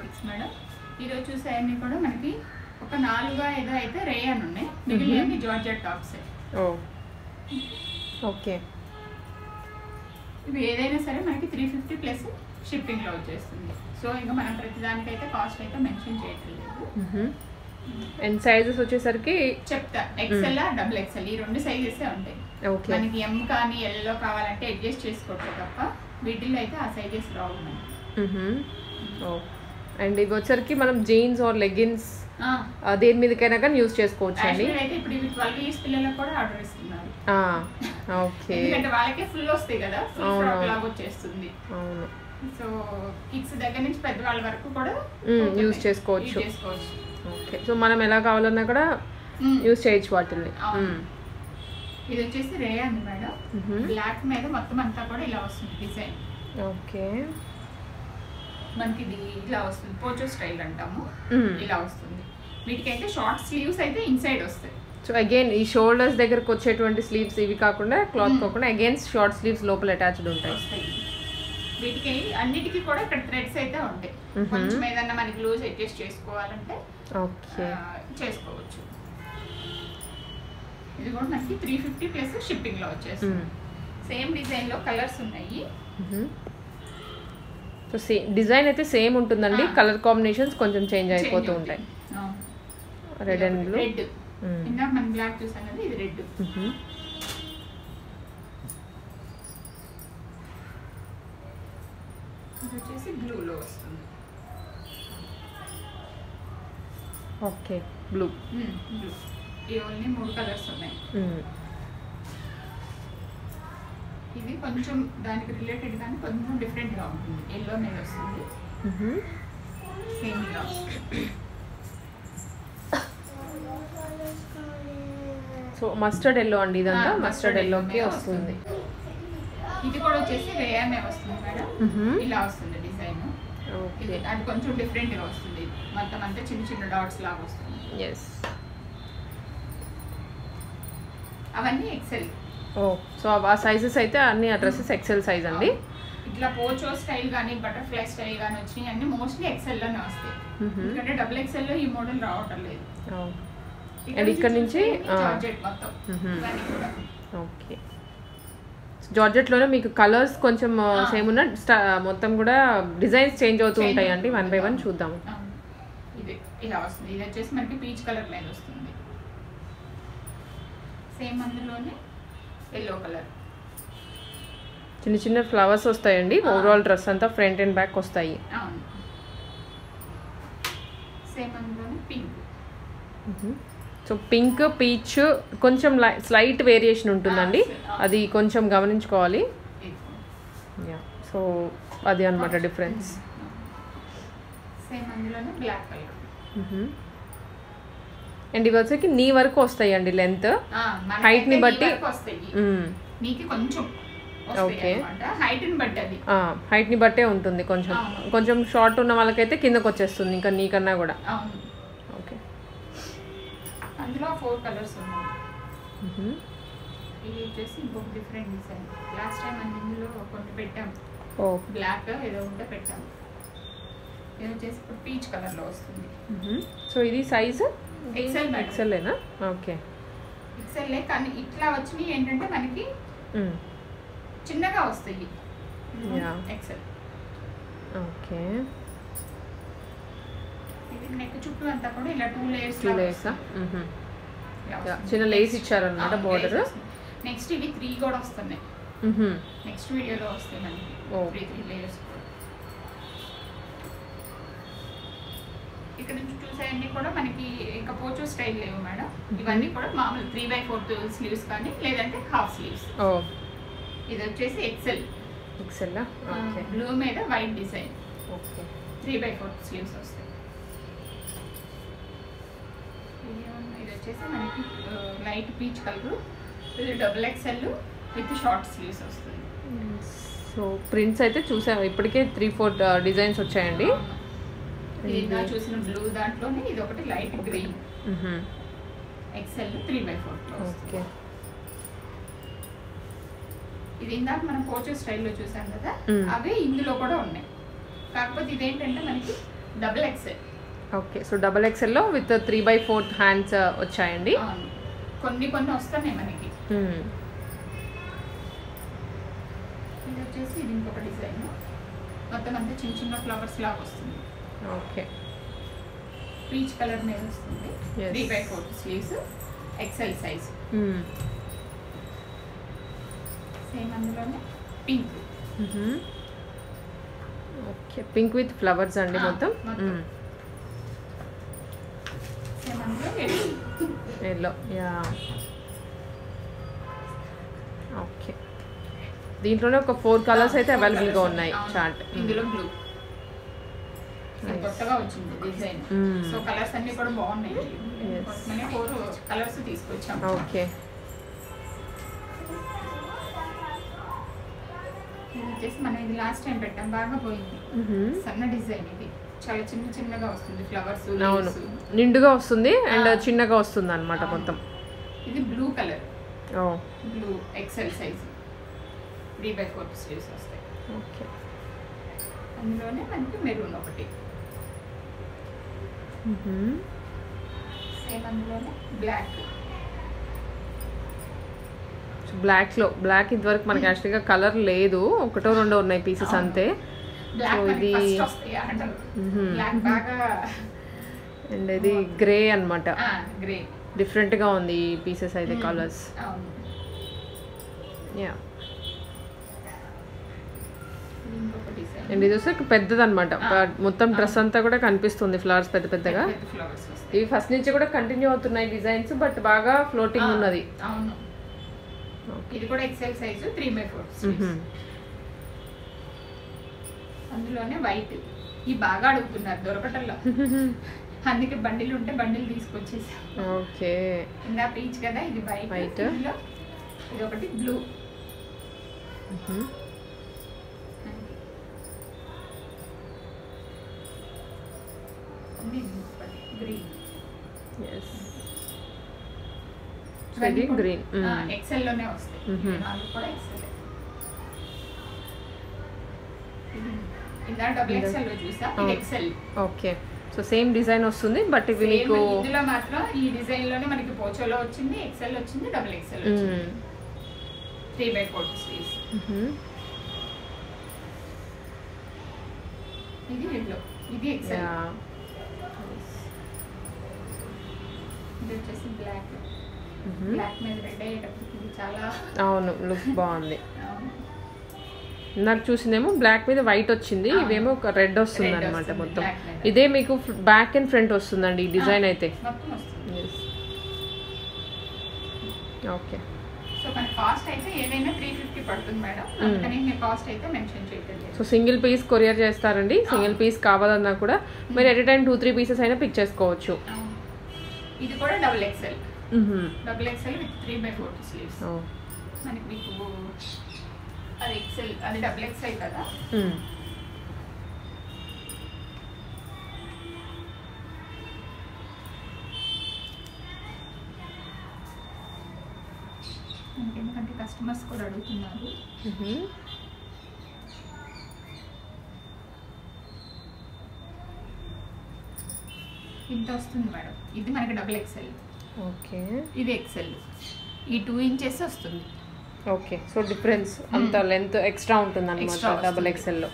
Fabrics madam ఈరోజు చూసాయన్నీ కూడా మనకి ఒక నాలుగు ఐదు అయితే రేయన్ ఉన్నాయి మిగిలిన జార్జెట్ టాప్స్ ఓ ఓకే ఇవి ఏదైనా సరే మనకి త్రీ ఫిఫ్టీ ప్లస్ షిప్పింగ్లో వచ్చేస్తుంది సో ఇంకా మనం ప్రతిదానికైతే కాస్ట్ అయితే మెన్షన్ చేయట్లేదు అండ్ సైజెస్ వచ్చేసరికి చెప్తా ఎక్సెల్ డబుల్ ఎక్సెల్ ఈ రెండు సైజెస్ ఉంటాయి ఓకే మనకి ఎం కానీ ఎల్లో కావాలంటే అడ్జస్ట్ చేసుకోవచ్చు తప్ప వీటిల్లో అయితే ఆ సైజెస్ రావు మనకి ఓ అండ్ ఇవి వచ్చరికి మనం జీన్స్ ఆర్ లెగిన్స్ ఆ, దేని మీదకైనా కానీ యూస్ చేసుకోవచ్చు అండి యాక్చువల్లీ అయితే ఇప్పుడు ఇవి ట్వెల్వ్ ఇయర్స్ పిల్లలకు కూడా ఆర్డర్ ఇస్తున్నారు ఓకే ఎందుకంటే వాళ్ళకే ఫుల్ వస్తాయి కదా ఫుల్ అవును. ఫ్రాక్ లాగా వచ్చేస్తుంది అవును సో కిడ్స్ దగ్గర నుంచి పెద్దవాళ్ళ వరకు కూడా Mm, ఓకే. use చేసుకోవచ్చు. Use చేసుకోవచ్చు ఓకే సో మనం ఎలా కావాలన్నా కూడా Mm. యూస్ చేయొచ్చు వాటిని అవును. ఇది వచ్చేసి రే అండి మేడం Mhm. బ్లాక్ మీద మొత్తం అంతా కూడా ఇలా వస్తుంది డిజైన్ ఓకే మనకి ఇది ఇలా వస్తుంది పోచో స్టైల్ అంటాము Mm. ఇలా వస్తుంది వీటికైతే షార్ట్ స్లీవ్స్ అయితే ఇన్సైడ్ వస్తాయి సో అగైన్ ఈ షోల్డర్స్ దగ్గరకు వచ్చేటువంటి స్లీవ్స్ ఇవి కాకుండా క్లాత్ Mm. కాకుండా అగైన్ షార్ట్ స్లీవ్స్ లోపల అటాచ్డ్ ఉంటాయి వస్తాయి వీటికి అన్నిటికీ కూడా ఇక్కడ థ్రెడ్స్ అయితే ఉంటాయి Mhm. కొంచెం ఏదన్నా మనకి లూజ్ అడ్జస్ట్ చేసుకోవాలంటే ఓకే ఆ, చేసుకోవచ్చు ఇది కూడా మనకి త్రీ ఫిఫ్టీ ప్లస్ షిప్పింగ్ లో వచ్చేస్తుంది సేమ్ డిజైన్ లో కలర్స్ ఉన్నాయి సో సేమ్ డిజైన్ అయితే సేమ్ ఉంటుందండి Ah. కలర్ కాంబినేషన్స్ కొంచెం చేంజ్ అయిపోతూ ఉంటాయి రెడ్ అండ్ బ్లూ రెడ్ ఇందాక మనం బ్లాక్ చూసాం కదా ఇది రెడ్ ఇది వచ్చేసి బ్లూలో వస్తుంది ఓకే బ్లూ బ్లూ ఈ ఓన్లీ మూడు కలర్స్ ఉన్నాయి ఇది కొంచెం దానికి రిలేటెడ్ కానీ కొంచెం డిఫరెంట్ గా ఉంటుంది ఎల్లో మీద వస్తుంది సేమ్ ఇలా సో మస్టర్డ్ ఎల్లో అండి ఇదంతా ఆ, మస్టర్డ్ mustard ఎల్లోకి yellow వస్తుంది ఇది కూడా వచ్చేసి రేయామే వస్తుంది మేడం Mhm. ఇలా వస్తుంది డిజైన్ ఓకే ఇది అది కొంచెం డిఫరెంట్ గా వస్తుంది మొత్తం అంతా చిన్న చిన్న డాట్స్ లాగా వస్తుంది ఎస్ అవన్నీ ఎక్సెల్ ఓ సో ఆ సైజెస్ అయితే అన్ని అడ్రసెస్ ఎక్సెల్ సైజ్ అండి ఇట్లా పోచో స్టైల్ కానీ బటర్ఫ్లై స్టైల్ కానీ వచ్చినాయి అన్ని మోస్ట్లీ ఎక్సెల్ లోనే వస్తాయి Mhm. ఎందుకంటే డబుల్ ఎక్సెల్ లో ఈ మోడల్ రావటం లేదు ఓ, And ఇక్కడ నుంచి, ఆ. జార్జెట్ మొత్తం Mhm. ఇవన్నీ కూడా ఓకే జార్జెట్లోనే మీకు కలర్స్ కొంచెం ఆ. సేమ్ ఉన్న స్టా- మొత్తం కూడా డిజైన్స్ చేంజ్ అవుతూ Change ఉంటాయి అండి అవుతూ వన్ బై వన్ ఉంటాయి. చూద్దాము అవును. ఇది ఇలా వస్తుంది ఇది వచ్చేసి మనకి పీచ్ కలర్ మీద వస్తుంది సేమ్ అందులోనే ఎల్లో కలర్ చిన్న చిన్న ఫ్లవర్స్ వస్తాయండి ఆ. ఓవరాల్ డ్రెస్ అంతా ఫ్రంట్ అండ్ బ్యాక్ వస్తాయి అవును సేమ్ అందులోనే పింక్ సో పింక్ పీచ్ కొంచెం స్లైట్ వేరియేషన్ ఉంటుందండి ఆ, అది కొంచెం గమనించుకోవాలి సో అది అనమాట డిఫరెన్స్ సేమ్ అందులోనే బ్లాక్ కలర్ అండ్ ఇవి వచ్చేకి నీ వరకు వస్తాయండి లెంత్ Height ని బట్టి- వస్తాయి నీకు కొంచెం Okay. హైట్ ని బట్టి అది హైట్ని బట్టే ఉంటుంది కొంచెం అవును. కొంచెం షార్ట్ ఉన్న వాళ్ళకైతే కిందకు వచ్చేస్తుంది ఇంకా నీకన్నా కూడా అవును ఓకే అందులో ఫోర్ కలర్స్ ఉన్నాయి ఇది వచ్చేసి ఇంకొక డిఫరెంట్ డిజైన్ లాస్ట్ టైం మనం ఇందులో కొన్ని పెట్టాం ఓ బ్లాక్ ఏదో ఉంటే పెట్టాం ఇది వచ్చేసి ఇప్పుడు పీచ్ కలర్ లో వస్తుంది సో ఇది సైజ్ ఎక్సెల్ మేడం ఎక్సెల్లేనా ఓకే ఎక్సెల్ కానీ ఇట్లా వచ్చినాయి ఏంటంటే మనకి చిన్నగా వస్తాయి Yeah. ఎక్సెల్ ఓకే ఇది నెక్ చుట్టూ అంతా కూడా ఇలా టూ లేయర్స్ టూ లేయర్సా చిన్న లేస్ ఇచ్చారనమాట బార్డర్ నెక్స్ట్ ఇవి త్రీ కూడా వస్తున్నాయి నెక్స్ట్ వీడియోలో వస్తాయి మనకి Oh. త్రీ త్రీ లేయర్స్ ఇక్కడ నుంచి చూసేవన్నీ కూడా మనకి ఇంకా పోచో స్టైల్ లేవు మేడం ఇవన్నీ కూడా మామూలు త్రీ బై ఫోర్త్ స్లీవ్స్ కానీ లేదంటే హాఫ్ స్లీవ్స్ ఓ ఇది వచ్చేసి ఎక్సెల్ ఎక్సెల్లా ఓకే బ్లూ మీద white design okay three by fourth sleeves వస్తాయి ఇది ఏమన్నా- ఇది వచ్చేసి మనకి లైట్ పీచ్ కలర్ ఇది double XL with short sleeves వస్తుంది సో ప్రింట్స్ అయితే చూసాము ఇప్పటికే త్రీ ఫోర్ డిజైన్స్ వచ్చాయండి ఇది ఇందా చూసిన బ్లూ దాంట్లోనే ఇది ఒకటి light green XL three by four okay ఇది ఇందాక మనం పోచో స్టైల్లో చూసాం కదా Mm. అవే ఇందులో కూడా ఉన్నాయి కాకపోతే ఇదేంటంటే మనకి double XL okay so double ఎక్స్ఎల్లో with three by fourth hands వచ్చాయండి అవును కొన్ని కొన్ని వస్తున్నాయి మనకి మ్మ్. ఇది వచ్చేసి ఇది ఇంకొక డిజైన్ మొత్తం అంతా చిన్న చిన్న ఫ్లవర్స్ లాగా వస్తుంది ఓకే పీచ్ కలర్ మీద వస్తుంది Yes. Three by four sleeves XL size మ్మ్. సేమ్ అందులోనే పింక్ మ్మ్. ఓకే పింక్ విత్ ఫ్లవర్స్ అండి ఆ, మొత్తం మొత్తం. సేమ్ అందులో yellow. ఎల్లో యా ఓకే దీంట్లోనే ఒక ఫోర్ కలర్స్ అయితే Four అవైలబుల్గా colours ఉన్నాయి అవును. చార్ట్ ఇందులో బ్లూ Nice. కొత్తగా వచ్చింది డిజైన్ Mm. సో కలర్స్ అన్ని కూడా బాగున్నాయి Yes. కోసమనే ఫోర్ కలర్స్ తీసుకొచ్చాం ఓకే ఇది వచ్చేసి మనం ఇది లాస్ట్ టైం పెట్టాం బాగా పోయింది మ్మ్. సన్న డిజైన్ ఇది చాలా చిన్న చిన్నగా వస్తుంది ఫ్లవర్స్ అవును నిండుగా వస్తుంది అండ్ ఆ. చిన్నగా వస్తుంది అనమాట అవును. మొత్తం ఇది బ్లూ కలర్ ఓ blue XL size three by four sleeves వస్తాయి ఓకే అందులోనే మనకి మెరూన్ ఒకటి మ్మ్. సేమ్ అందులోనే బ్లాక్ సో బ్లాక్లో బ్లాక్ ఇంతవరకు మనకి యాక్చువల్గా కలర్ లేదు ఒకటో రెండో ఉన్నాయి పీసెస్ అవును. అంతే బ్లాక్ So, మనకి ఇది- ఫస్ట్ వస్తాయి అంటారు మ్మ్. బ్లాక్ బాగా అండ్ ఇది గ్రే అనమాట గ్రే డిఫరెంట్గా ఉంది ఈ పీసెస్ అయితే కలర్స్ అవును యా ఇది ఇంకొక డిజైన్ అండ్ ఇది వస్తే పెద్దది అనమాట మొత్తం డ్రెస్ అంతా కూడా కనిపిస్తుంది ఫ్లవర్స్ పెద్ద పెద్దగా ఫ్లవర్స్ వస్తాయి ఇవి ఫస్ట్ నుంచి కూడా కంటిన్యూ అవుతున్నాయి డిజైన్స్ బట్ బాగా ఫ్లోటింగ్ ఉన్నది అవును ఇది కూడా XL size three by four మ్మ్. అందులోనే వైట్ ఈ బాగా అడుగుతున్నారు దొరకటంలో అందుకే బండిలు ఉంటే బండిలు తీసుకొచ్చేసాం ఓకే ఇందా పీచ్ కదా ఇది వైట్ White. ఇందులో ఇది ఒకటి బ్లూ మ్మ్. గ్రీన్ ఎస్ సో ఇది గ్రీన్ ఎక్సెల్ లోనే వస్తాయి Mhm. ఇవి నాలుగు కూడా ఎక్సెల్ ఇందా డబుల్ ఇందా- ఎక్సెల్ లో చూసా ఇది అవును. XL okay so same design వస్తుంది బట్ ఇవి మీకు ఇందులో మాత్రం ఈ డిజైన్ లోనే మనకి పోచోలో వచ్చింది ఎక్సెల్ వచ్చింది డబుల్ ఎక్సెల్ వచ్చింది మ్మ్. త్రీ బై ఫోర్ స్లీవ్స్ మ్మ్. ఇది ఎల్లో ఇది ఎక్సెల్ యా ఇది వచ్చేసి బ్లాక్ మ్మ్. బ్లాక్ మీద రెడ్ అయ్యేటప్పటికి ఇది చాలా అవును లుక్ బాగుంది అవును, నాకు చూసిందేమో బ్లాక్ మీద వైట్ వచ్చింది అవును. ఇవేమో ఒక రెడ్ వస్తుంది Red అనమాట వస్తుంది, మొత్తం black మీద. ఇదే మీకు బ్యాక్ అండ్ ఫ్రంట్ వస్తుందండి ఈ డిజైన్ అయితే మొత్తం వస్తుంది ఓకే సో మన కాస్ట్ అయితే ఏదైనా త్రీ ఫిఫ్టీ పడుతుంది మేడం అందుకని నేను కాస్ట్ అయితే మెన్షన్ చేయలేదు సో సింగిల్ పీస్ కొరియర్ చేస్తారండి సింగిల్ పీస్ కావాలన్నా కూడా మీరు at time two three pieces అయినా పిక్ చేసుకోవచ్చు అవును. ఇది కూడా డబుల్ ఎక్సెల్ మ్మ్. Double XL with three by four sleeves ఓ. మనకి మీకు అది ఎక్సెల్ అది డబుల్ ఎక్సెల్ కదా మ్మ్. ఎందుకంటే కస్టమర్స్ కూడా అడుగుతున్నారు మ్మ్. ఇంత వస్తుంది మేడం ఇది మనకి డబుల్ ఎక్సెల్ ఓకే ఇది ఎక్సెల్ ఈ టూ ఇంచెస్ వస్తుంది ఓకే సో డిఫరెన్స్ అంత లెంత్ ఎక్స్ట్రా ఉంటుంది అనమాట Extra డబుల్ వస్తుంది. ఎక్సెల్లో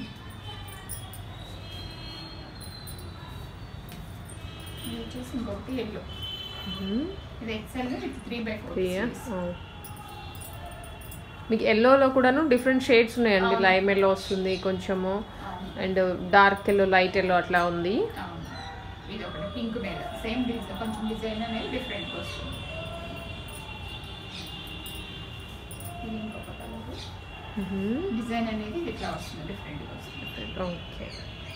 ఇది వచ్చేసి ఇంకొకటి ఎల్లో ఇది XL with three by four మీకు ఎల్లోలో కూడాను డిఫరెంట్ షేడ్స్ ఉన్నాయండి అవును. లైమ్ ఎల్లో వస్తుంది కొంచెము and dark yellow light yellow అట్లా ఉంది ఇది ఒకటి పింక్ మీద సేమ్ డిజైన్ కొంచెం డిజైన్ అనేది డిఫరెంట్ వస్తుంది ఇది ఇంకొక కలర్ డిజైన్ అనేది ఇది ఇట్లా వస్తుంది డిఫరెంట్గా వస్తుంది ఓకే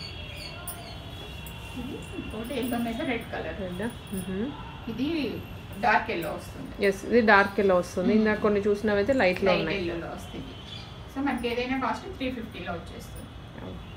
ఇది ఇంకోటి ఎల్లో మీద రెడ్ కలర్ ఇది డార్క్ ఎల్లో వస్తుంది ఎస్ ఇది డార్క్ ఎల్లో వస్తుంది ఇందాక కొన్ని చూసినవైతే లైట్లో లైట్ ఉన్నాయి ఎల్లోలో వస్తుంది సో మనకి ఏదైనా కాస్ట్ త్రీ ఫిఫ్టీలో వచ్చేస్తుంది ఓకే